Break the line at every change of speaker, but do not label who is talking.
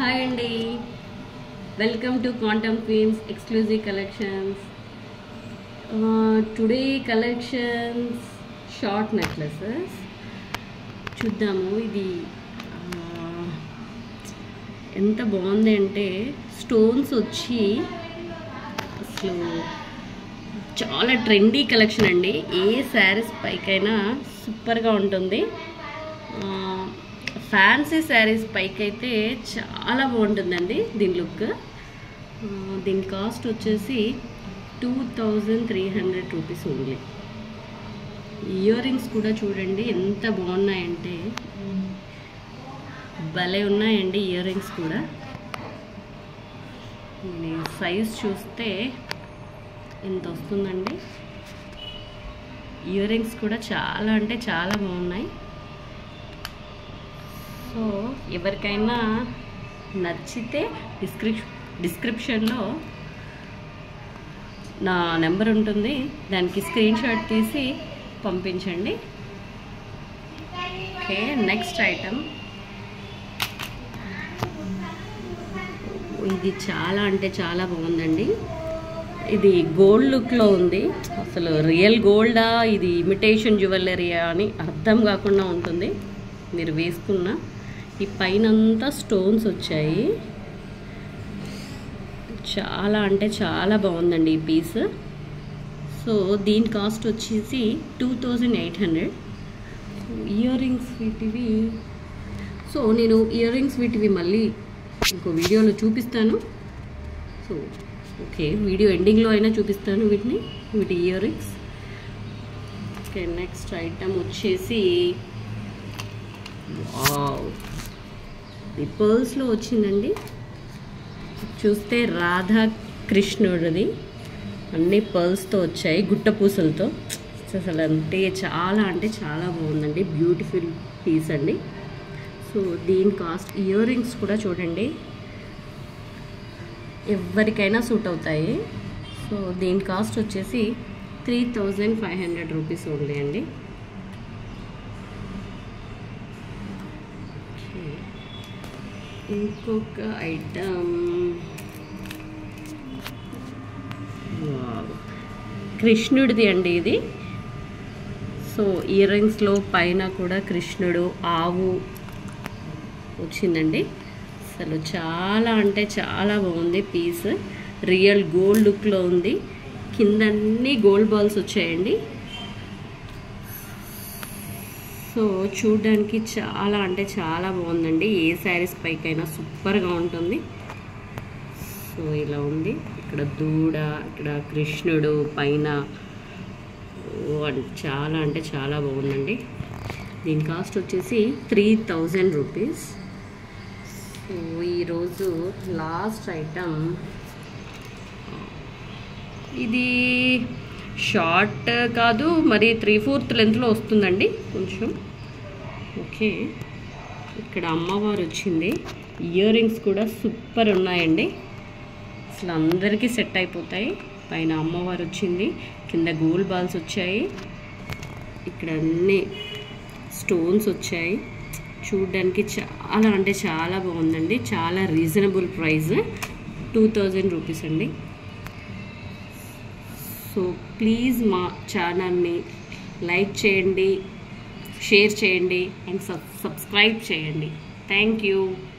Hi అండి welcome to Quantum Queens exclusive collections today collections short necklaces చూద్దాము ఇది ఆ, ఎంత బాగుంది అంటే స్టోన్స్ వచ్చి అసలు చాలా ట్రెండీ కలెక్షన్ అండి ఏ శారీస్ పైకైనా సూపర్గా ఉంటుంది ఫ్యాన్సీ శారీస్ పైకి అయితే చాలా బాగుంటుందండి దీని లుక్ ఆ, దీని కాస్ట్ వచ్చేసి two thousand three hundred rupees only earrings కూడా చూడండి ఎంత బాగున్నాయంటే భలే ఉన్నాయండి ఇయర్ రింగ్స్ కూడా సైజ్ చూస్తే ఇంత వస్తుందండి ఇయర్ రింగ్స్ కూడా చాలా అంటే చాలా బాగున్నాయి సో ఎవరికైనా నచ్చితే డిస్క్రిప్ డిస్క్రిప్షన్లో నా నెంబర్ ఉంటుంది దానికి స్క్రీన్ షాట్ తీసి పంపించండి ఓకే నెక్స్ట్ ఐటమ్ ఇది చాలా అంటే చాలా బాగుందండి ఇది గోల్డ్ లుక్లో ఉంది అసలు రియల్ గోల్డా ఇది ఇమిటేషన్ జ్యువెలరీయా అని అర్థం కాకుండా ఉంటుంది మీరు వేసుకున్న ఈ పైన అంతా స్టోన్స్ వచ్చాయి చాలా అంటే చాలా బాగుందండి ఈ పీస్ సో దీని కాస్ట్ వచ్చేసి two thousand eight hundred earrings వీటివి సో నేను ఇయర్ రింగ్స్ వీటివి మళ్ళీ ఇంకో వీడియోలో చూపిస్తాను సో ఓకే వీడియో ఎండింగ్లో అయినా చూపిస్తాను వీటిని వీటి earrings okay next item వచ్చేసి వావ్ ఇది పర్ల్స్లో వచ్చిందండి చూస్తే రాధా కృష్ణుడిది అన్ని పర్ల్స్తో వచ్చాయి గుట్ట పూసలతో అసలు అంటే చాలా అంటే చాలా బాగుందండి బ్యూటిఫుల్ పీస్ అండి సో దీని కాస్ట్ ఇయర్ రింగ్స్ కూడా చూడండి ఎవరికైనా సూట్ అవుతాయి సో దీని కాస్ట్ వచ్చేసి three thousand five hundred rupees only అండి ఓకే. ఇంకొక ఐటమ్ కృష్ణుడిది అండి ఇది సో ఇయర్ రింగ్స్లో పైన కూడా కృష్ణుడు ఆవు వచ్చిందండి అసలు చాలా అంటే చాలా బాగుంది పీస్ రియల్ గోల్డ్ లుక్లో ఉంది కింద అన్ని గోల్డ్ బాల్స్ వచ్చాయండి సో చూడడానికి చాలా అంటే చాలా బాగుందండి ఏ శారీస్ పైకైనా సూపర్గా ఉంటుంది సో ఇలా ఉంది ఇక్కడ దూడ ఇక్కడ కృష్ణుడు పైన ఓ, అన్- చాలా అంటే చాలా బాగుందండి దీని కాస్ట్ వచ్చేసి త్రీ థౌజండ్ రూపీస్ సో ఈరోజు లాస్ట్ ఐటమ్ ఇది షార్ట్ కాదు మరి త్రీ ఫోర్త్ లెంత్లో వస్తుందండి కొంచెం ఓకే ఇక్కడ అమ్మవారు వచ్చింది ఇయర్ రింగ్స్ కూడా సూపర్ ఉన్నాయండి అసలు అందరికీ సెట్ అయిపోతాయి పైన అమ్మవారు వచ్చింది కింద గోల్డ్ బాల్స్ వచ్చాయి ఇక్కడ అన్ని స్టోన్స్ వచ్చాయి చూడడానికి చాలా అంటే చాలా బాగుందండి చాలా reasonable price two thousand rupees అండి సో ప్లీజ్ మా ఛానల్ని లైక్ చేయండి షేర్ చేయండి అండ్ సబ్ సబ్స్క్రైబ్ చేయండి థ్యాంక్ యూ